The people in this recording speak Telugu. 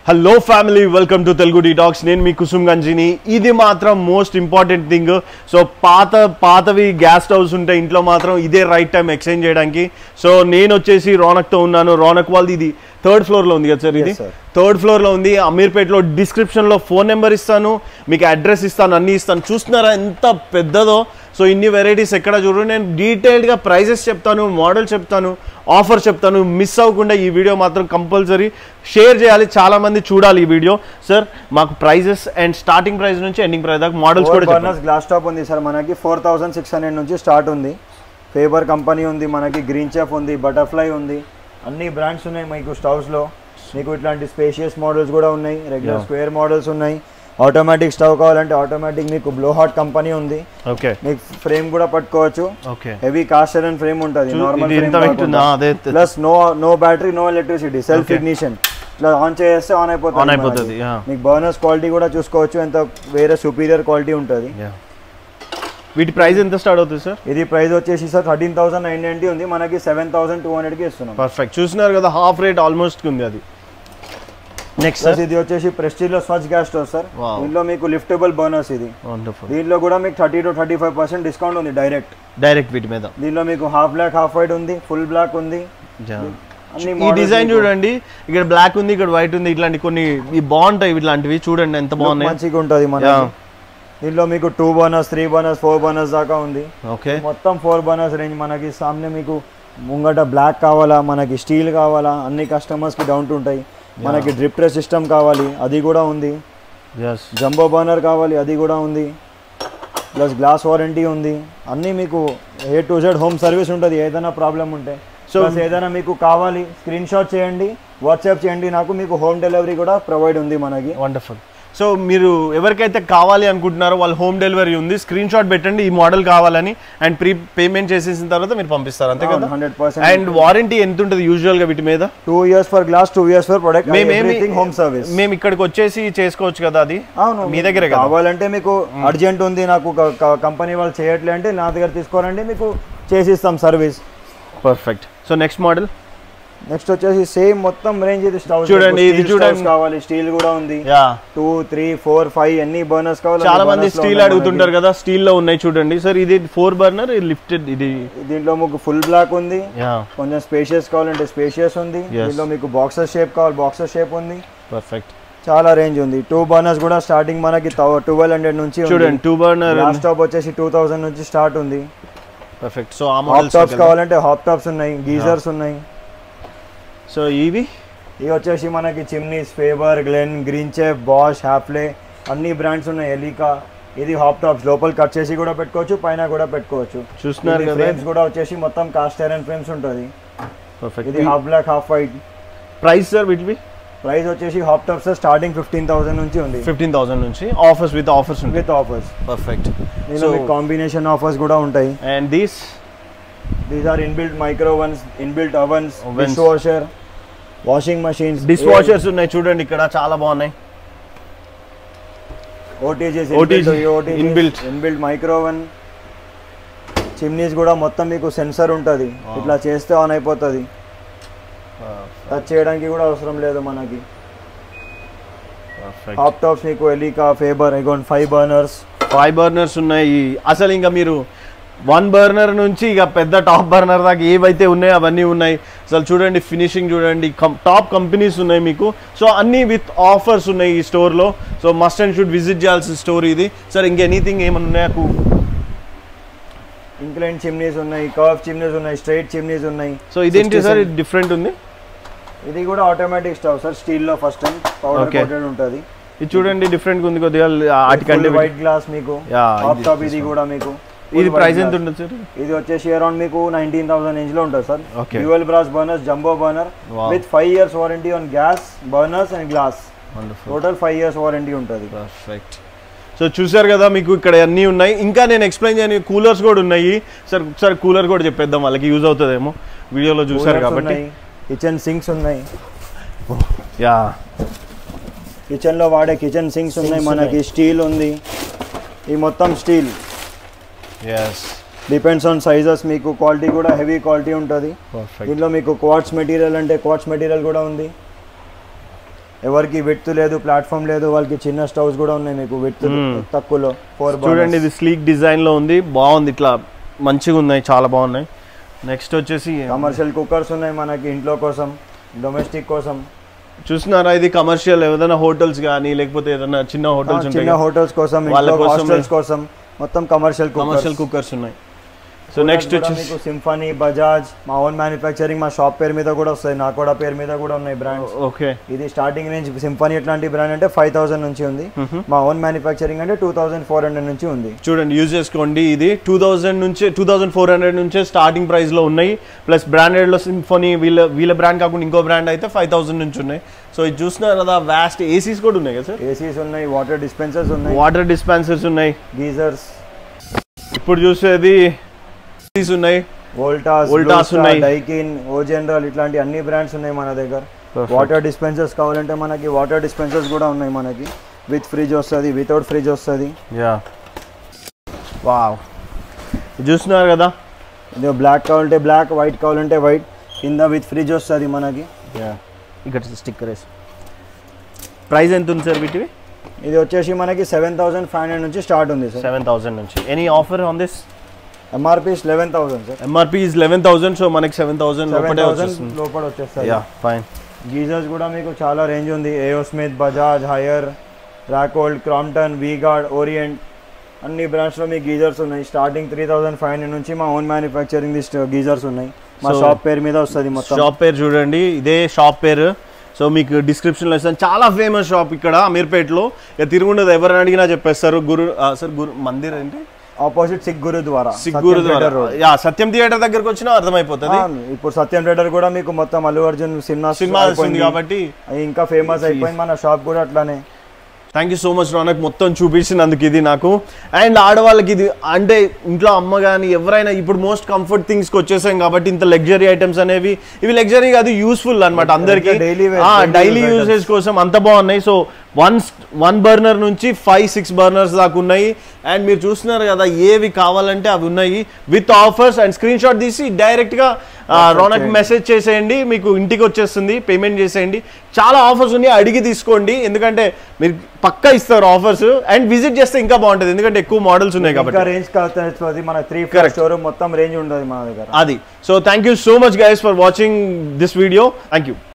Hello family welcome to Telugu detox నేను మీ కుసుమ్ గంజిని ఇది మాత్రం మోస్ట్ ఇంపార్టెంట్ థింగ్ సో పాత పాతవి గ్యాస్ స్టవ్స్ ఉంటే ఇంట్లో మాత్రం ఇదే రైట్ టైం ఎక్స్చేంజ్ చేయడానికి సో నేను వచ్చేసి రోనక్తో ఉన్నాను రోనక్ వాళ్ళది ఇది థర్డ్ ఫ్లోర్లో ఉంది కదా సార్ ఇది Yes, sir. థర్డ్ ఫ్లోర్లో ఉంది అమీర్పేట్లో డిస్క్రిప్షన్లో ఫోన్ నెంబర్ ఇస్తాను మీకు అడ్రస్ ఇస్తాను అన్నీ ఇస్తాను చూస్తున్నారా ఎంత పెద్దదో సో ఇన్ని వెరైటీస్ ఎక్కడ చూడరు నేను డీటెయిల్డ్గా ప్రైజెస్ చెప్తాను మోడల్ చెప్తాను ఆఫర్ చెప్తాను మిస్ అవ్వకుండా ఈ వీడియో మాత్రం కంపల్సరీ షేర్ చేయాలి చాలా మంది చూడాలి ఈ వీడియో సార్ మాకు ప్రైజెస్ అండ్ స్టార్టింగ్ ప్రైస్ నుంచి ఎండింగ్ ప్రైస్ దాకా మోడల్స్ కూడా చెప్పండి బర్నర్స్ గ్లాస్ టాప్ ఉంది సార్ మనకి ఫోర్ థౌసండ్ సిక్స్ హండ్రెడ్ నుంచి స్టార్ట్ ఉంది ఫేబర్ కంపెనీ ఉంది మనకి గ్రీన్ చెఫ్ ఉంది బటర్ఫ్లై ఉంది అన్ని బ్రాండ్స్ ఉన్నాయి మీకు స్టవ్స్ లో మీకు ఇట్లాంటి స్పేషియస్ మోడల్స్ కూడా ఉన్నాయి రెగ్యులర్ Yeah. స్క్వేర్ మోడల్స్ ఉన్నాయి ఆటోమేటిక్ స్టవ్ కావాలంటే ఆటోమేటిక్ మీకు బ్లో హాట్ కంపెనీ ఉంది ఓకే మీకు ఫ్రేమ్ కూడా పట్టుకోవచ్చు okay heavy cast iron frame ఉంటుంది నార్మల్ ఇది ఎంత వెయిట్ ఉందా అదే plus no no battery no electricity self Okay. Ignition ఇట్లా ఆన్ చేస్తే ఆన్ అయిపోతుంది ఆన్ అయిపోతుంది మనకి. yeah. మీకు బర్నర్స్ క్వాలిటీ కూడా చూసుకోవచ్చు ఎంత వేరే సుపీరియర్ క్వాలిటీ ఉంటుంది Yeah. వీటి ప్రైస్ ఎంత స్టార్ట్ అవుతుంది సార్ ఇది ప్రైస్ వచ్చేసి sir thirteen thousand nine ninety ఉంది మనకి సెవెన్ థౌసండ్ టూ హండ్రెడ్కి ఇస్తున్నాం పర్ఫెక్ట్ చూస్తున్నారు కదా హాఫ్ రేట్ ఆల్మోస్ట్ ఉంది అది నెక్స్ట్ ప్లస్ ఇది వచ్చేసి ప్రెస్టీజ్ లో Svachh gas stove sir Wow. దీంట్లో మీకు లిఫ్టబుల్ బర్నర్స్ ఇది వండర్ఫుల్ దీంట్లో కూడా మీకు thirty to thirty five percent discount ఉంది డైరెక్ట్ డైరెక్ట్ వీటి మీద దీంట్లో మీకు హాఫ్ బ్లాక్ హాఫ్ వైట్ ఉంది ఫుల్ బ్లాక్ ఉంది Yeah. అన్ని ఈ models డిజైన్ మీకు చూడండి ఇక్కడ బ్లాక్ ఉంది ఇక్కడ వైట్ ఉంది ఇట్లాంటి కొన్ని ఇవి బాగుంటాయి ఇట్లాంటివి చూడండి ఎంత look బాగున్నాయి మంచిగా ఉంటుంది మన Yeah. దీంట్లో మీకు two burners three burners four burners దాకా ఉంది ఓకే మొత్తం ఫోర్ బర్నర్స్ రేంజ్ మనకి సామ్నే మీకు ముంగట బ్లాక్ కావాలా మనకి స్టీల్ కావాలా అన్ని కస్టమర్స్కి డౌన్ ఉంటాయి మనకి డ్రిప్ ట్రే సిస్టమ్ కావాలి అది కూడా ఉంది ఎస్ జంబో బర్నర్ కావాలి అది కూడా ఉంది ప్లస్ గ్లాస్ వారంటీ ఉంది అన్నీ మీకు A to Z home service ఉంటుంది ఏదైనా ప్రాబ్లం ఉంటే So- సో ఏదైనా మీకు కావాలి స్క్రీన్ షాట్ చేయండి వాట్సాప్ చేయండి నాకు మీకు హోమ్ డెలివరీ కూడా ప్రొవైడ్ ఉంది మనకి వండర్ఫుల్ సో మీరు ఎవరికైతే కావాలి అనుకుంటున్నారో వాళ్ళ హోమ్ డెలివరీ ఉంది స్క్రీన్ షాట్ పెట్టండి ఈ మోడల్ కావాలని అండ్ ప్రీ పేమెంట్ చేసేసిన తర్వాత మీరు పంపిస్తారు అంతే కదా హండ్రెడ్ పర్సెంట్ అండ్ వారంటీ ఎంత ఉంటుంది యూజువల్ గా వీటి మీద two years for glass two years for product మేమేమి హోమ్ సర్వీస్ మేము ఇక్కడికి వచ్చేసి చేసుకోవచ్చు కదా అది అవును మీ దగ్గరే కదా కావాలంటే మీకు అర్జెంట్ ఉంది నాకు కంపెనీ వాళ్ళు చేయట్లే అంటే నా దగ్గర తీసుకోరండి మీకు చేసిస్తాం service perfect so next model next వచ్చేసి సేమ్ మొత్తం రేంజ్ ఇది స్టవ్ చూడండి, ఇది చూడండి. కావాలి స్టీల్ కూడా ఉంది yeah two three four five ఎన్ని బర్నర్స్ కావాలి చాలా అన్ని మంది burners లో స్టీల్ ఉన్నాయి అడుగుతుంటారు కదా స్టీల్ లో ఉన్నాయి చూడండి సార్ ఇది ఫోర్ బర్నర్ లిఫ్టెడ్ ఇది మనకి. దీంట్లో మీకు ఫుల్ బ్లాక్ ఉంది యా కొంచెం స్పేషియస్ కావాలంటే స్పేషియస్ ఉంది Yes. దీంట్లో మీకు బాక్సర్ షేప్ కావాలి బాక్సర్ షేప్ ఉంది పర్ఫెక్ట్ చాలా రేంజ్ ఉంది టూ బర్నర్స్ కూడా స్టార్టింగ్ మనకి ట్వెల్వ్ హండ్రెడ్ నుంచి చూడండి టూ బర్నర్ లాస్ట్ టాప్ వచ్చేసి టూ థౌసండ్ నుంచి స్టార్ట్ ఉంది పర్ఫెక్ట్ సో ఆ హాప్ మోడల్స్ టాప్స్ కావాలంటే హాప్ టాప్స్ ఉన్నాయి గీజర్స్ ఉన్నాయి సో ఇవి ఇవి వచ్చేసి మనకి chimneys Faber Glen green chef Bosch Hafele అన్ని బ్రాండ్స్ ఉన్నాయి ఎలికా ఇది హాప్ టాప్స్ లోపల కట్ చేసి కూడా పెట్టుకోవచ్చు పైన కూడా పెట్టుకోవచ్చు చూస్తున్నారు కదా ఫ్రేమ్స్ కూడా వచ్చేసి మొత్తం కాస్ట్ ఐరన్ ఫ్రేమ్స్ ఉంటుంది పర్ఫెక్ట్ ఇది half black half white price sir వీటివి ప్రైస్ వచ్చేసి hob tops starting fifteen thousand నుంచి ఉంది ఫిఫ్టీన్ థౌసండ్ నుంచి ఆఫర్స్ విత్ ఆఫర్స్ ఉంటాయి విత్ ఆఫర్స్ పర్ఫెక్ట్ దీనిలో మీకు కాంబినేషన్ ఆఫర్స్ కూడా ఉంటాయి and these these are inbuilt micro ovens inbuilt ovens Ovens. Dish washer washing machines dish washers ఉన్నాయి చూడండి ఇక్కడ చాలా బాగున్నాయి OTGs OTG, inbuilt. Inbuilt microwave chimneys కూడా మొత్తం మీకు సెన్సర్ ఉంటుంది ఇట్లా చేస్తే ఆన్ అయిపోతుంది టచ్ చేయడానికి కూడా అవసరం లేదు మనకి పర్ఫెక్ట్ హాప్ టాప్స్ మీకు ఎలికా ఫేబర్ ఇగోన్ ఫైవ్ బర్నర్స్ ఫైవ్ బర్నర్స్ ఉన్నాయి అసలు ఇంకా మీరు వన్ బర్నర్ నుంచి ఇక పెద్ద టాప్ బర్నర్ దాకా ఏవైతే ఉన్నాయో అవన్నీ ఉన్నాయి అసలు చూడండి ఫినిషింగ్ చూడండి టాప్ కంపెనీస్ ఉన్నాయి మీకు సో అన్నీ విత్ ఆఫర్స్ ఉన్నాయి ఈ స్టోర్లో so must and should visit చేయాల్సిన స్టోర్ ఇది సార్ ఇంక ఎనీథింగ్ ఏమన్నా ఉన్నాయా ఇంక్లైన్ చిమ్నీస్ ఉన్నాయి కర్వ్ చిమ్నీస్ ఉన్నాయి స్ట్రైట్ చిమ్నీస్ ఉన్నాయి సో ఇదేంటి 60 సార్ ఇది డిఫరెంట్ ఉంది ఇది కూడా ఆటోమేటిక్ స్టవ్ సార్ స్టీల్ లో first time powder Okay. Coated ఉంటుంది ఇది చూడండి డిఫరెంట్ ఉంది కొద్దిగా వాటికంటే వైట్ గ్లాస్ మీకు Yeah, హాప్ ఇది టాప్ ఇది కూడా మీకు ఇది Full ప్రైస్ white ఎంత glass. ఉంటుంది సార్ ఇది వచ్చేసి అరౌండ్ మీకు నైన్టీన్ థౌసండ్ రేంజ్ లో ఉంటుంది sir Okay. Dual brass burners jumbo burner Wow. With five years warranty on gas burners and glass wonderful total five years warranty ఉంటుంది పర్ఫెక్ట్ సో చూసారు కదా మీకు ఇక్కడ అన్నీ ఉన్నాయి ఇంకా నేను ఎక్స్ప్లెయిన్ చేయని కూలర్స్ కూడా ఉన్నాయి సార్ ఒకసారి కూలర్ కూడా చెప్పేద్దాం వాళ్ళకి యూజ్ అవుతుందేమో వీడియోలో చూసారు కాబట్టి కిచెన్ సింక్స్ ఉన్నాయి యా కిచెన్ లో వాడే కిచెన్ సింక్స్ ఉన్నాయి Sinks మనకి స్టీల్ ఉంది ఈ మొత్తం steel yes depends on sizes మీకు క్వాలిటీ కూడా హెవీ క్వాలిటీ ఉంటుంది పర్ఫెక్ట్ దీంట్లో మీకు క్వార్ట్స్ మెటీరియల్ అంటే క్వార్ట్స్ మెటీరియల్ కూడా ఉంది ఎవరికి విత్ లేదు ప్లాట్ఫామ్ లేదు వాళ్ళకి చిన్న స్టవ్స్ కూడా ఉన్నాయి మీకు విత్ తక్కువలో ఫోర్ చూడండి ఇది స్లీక్ డిజైన్ లో ఉంది బాగుంది ఇట్లా మంచిగా ఉన్నాయి చాలా బాగున్నాయి నెక్స్ట్ వచ్చేసి కమర్షియల్ కుక్కర్స్ ఉన్నాయి మనకి ఇంట్లో కోసం డొమెస్టిక్ కోసం చూస్తున్నారా ఇది కమర్షియల్ ఏదైనా హోటల్స్ కానీ లేకపోతే ఏదైనా చిన్న హోటల్స్ ఉంటాయి చిన్న హోటల్స్ కోసం వాళ్ళ ఇంట్లో కోసమే. హాస్టల్స్ కోసం మొత్తం కమర్షియల్ కమర్షియల్ కుక్కర్స్ ఉన్నాయి సో నెక్స్ట్ వచ్చేసి మీకు సింఫనీ బజాజ్ మా ఓన్ మ్యానుఫ్యాక్చరింగ్ మా షాప్ పేరు మీద కూడా వస్తాయి నాకు కూడా పేరు మీద కూడా ఉన్నాయి బ్రాండ్స్ ఓకే ఇది స్టార్టింగ్ రేంజ్ సింఫనీ ఎట్లాంటి బ్రాండ్ అంటే ఫైవ్ థౌసండ్ నుంచి ఉంది మా ఓన్ మ్యానుఫ్యాక్చరింగ్ అంటే టూ థౌసండ్ ఫోర్ హండ్రెడ్ నుంచి ఉంది చూడండి యూజ్ చేసుకోండి ఇది టూ థౌజండ్ నుంచి టూ థౌజండ్ ఫోర్ హండ్రెడ్ నుంచే స్టార్టింగ్ ప్రైస్ లో ఉన్నాయి ప్లస్ బ్రాండెడ్ లో సింఫోనీ వీళ్ళ వీళ్ళ బ్రాండ్ కాకుండా ఇంకో బ్రాండ్ అయితే ఫైవ్ థౌసండ్ నుంచి ఉన్నాయి సో ఇది చూస్తున్నారు కదా వ్యాస్ట్ ఏసీస్ కూడా ఉన్నాయి కదా సార్ ఏసీస్ ఉన్నాయి వాటర్ డిస్పెన్సర్స్ ఉన్నాయి వాటర్ డిస్పెన్సర్స్ ఉన్నాయి గీజర్స్ ఇప్పుడు చూసేది ఏసీస్ ఉన్నాయి వోల్టాస్ Voltas ఉన్నాయి. డైకిన్ ఓ జనరల్ ఇట్లాంటి అన్ని బ్రాండ్స్ ఉన్నాయి మన దగ్గర Perfect. వాటర్ డిస్పెన్సర్స్ కావాలంటే మనకి వాటర్ డిస్పెన్సర్స్ కూడా ఉన్నాయి మనకి విత్ ఫ్రిడ్జ్ వస్తుంది వితౌట్ ఫ్రిడ్జ్ వస్తుంది యా వావ్ చూస్తున్నారు కదా ఇది బ్లాక్ కావాలంటే బ్లాక్ వైట్ కావాలంటే వైట్ కింద విత్ ఫ్రిడ్జ్ వస్తుంది మనకి యా ఇక్కడ స్టిక్కర్ వేసి ప్రైస్ ఎంత ఉంది సార్ వీటివి ఇది వచ్చేసి మనకి సెవెన్ థౌసండ్ ఫైవ్ హండ్రెడ్ నుంచి స్టార్ట్ ఉంది సార్ సెవెన్ థౌసండ్ నుంచి any offer on this MRP eleven thousand sir MRP is eleven thousand so మనకి సెవెన్ థౌసండ్ సెవెన్ లోపలే థౌసండ్ వచ్చేస్తుంది లోపల వచ్చేస్తుంది యా ఫైన్ గీజర్స్ కూడా మీకు చాలా రేంజ్ ఉంది AO Smith Bajaj Haier Racold Crompton V Guard Orient అన్ని బ్రాండ్స్లో మీకు గీజర్స్ ఉన్నాయి starting three thousand five hundred నుంచి మా ఓన్ మ్యానుఫ్యాక్చరింగ్ గీజర్స్ ఉన్నాయి మా So- షాప్ పేరు మీద వస్తుంది మొత్తం షాప్ పేరు చూడండి ఇదే షాప్ పేరు సో మీకు డిస్క్రిప్షన్లో ఇస్తాను చాలా ఫేమస్ షాప్ ఇక్కడ అమీర్పేట్లో ఇక తిరుగుండదు ఎవరిని అడిగినా చెప్పేస్తారు గురు సార్ గురు మందిర్ ఏంటి ఆపోజిట్ సిక్ గురుద్వారా సిగ్గురు Sathyam theatre road yeah Sathyam theatre దగ్గరకు వచ్చినా అర్థమైపోతుంది ఇప్పుడు సత్యం థియేటర్ కూడా మీకు మొత్తం అల్లు అర్జున్ సినిమా సినిమా వస్తుంది కాబట్టి ఇంకా ఫేమస్ అయిపోయింది మన షాప్ కూడా అట్లానే thank you so much Ronak మొత్తం చూపించినందుకు ఇది నాకు అండ్ ఆడవాళ్ళకి ఇది అంటే ఇంట్లో అమ్మ కానీ ఎవరైనా ఇప్పుడు మోస్ట్ కంఫర్ట్ థింగ్స్కి వచ్చేసాం కాబట్టి ఇంత లగ్జరీ ఐటమ్స్ అనేవి ఇవి లగ్జరీ కాదు యూస్ఫుల్ అనమాట అందరికి daily wear- daily daily use usage కోసం అంత బాగున్నాయి సో వన్ వన్ బర్నర్ నుంచి ఫైవ్ సిక్స్ బర్నర్స్ దాకా ఉన్నాయి అండ్ మీరు చూస్తున్నారు కదా ఏవి కావాలంటే అవి ఉన్నాయి with offers and screenshot తీసి డైరెక్ట్గా రోనక్ మెసేజ్ చేసేయండి మీకు ఇంటికి వచ్చేస్తుంది పేమెంట్ చేసేయండి చాలా ఆఫర్స్ ఉన్నాయి అడిగి తీసుకోండి ఎందుకంటే మీరు పక్కా ఇస్తారు ఆఫర్స్ అండ్ విజిట్ చేస్తే ఇంకా బాగుంటుంది ఎందుకంటే ఎక్కువ మోడల్స్ ఉన్నాయి ఇంకా కాబట్టి రేంజ్ కావాలి మన త్రీ ఫ్లోర్ Correct. స్టోర్ మొత్తం రేంజ్ ఉండదు మన దగ్గర అది so thank you so much guys for watching this video thank you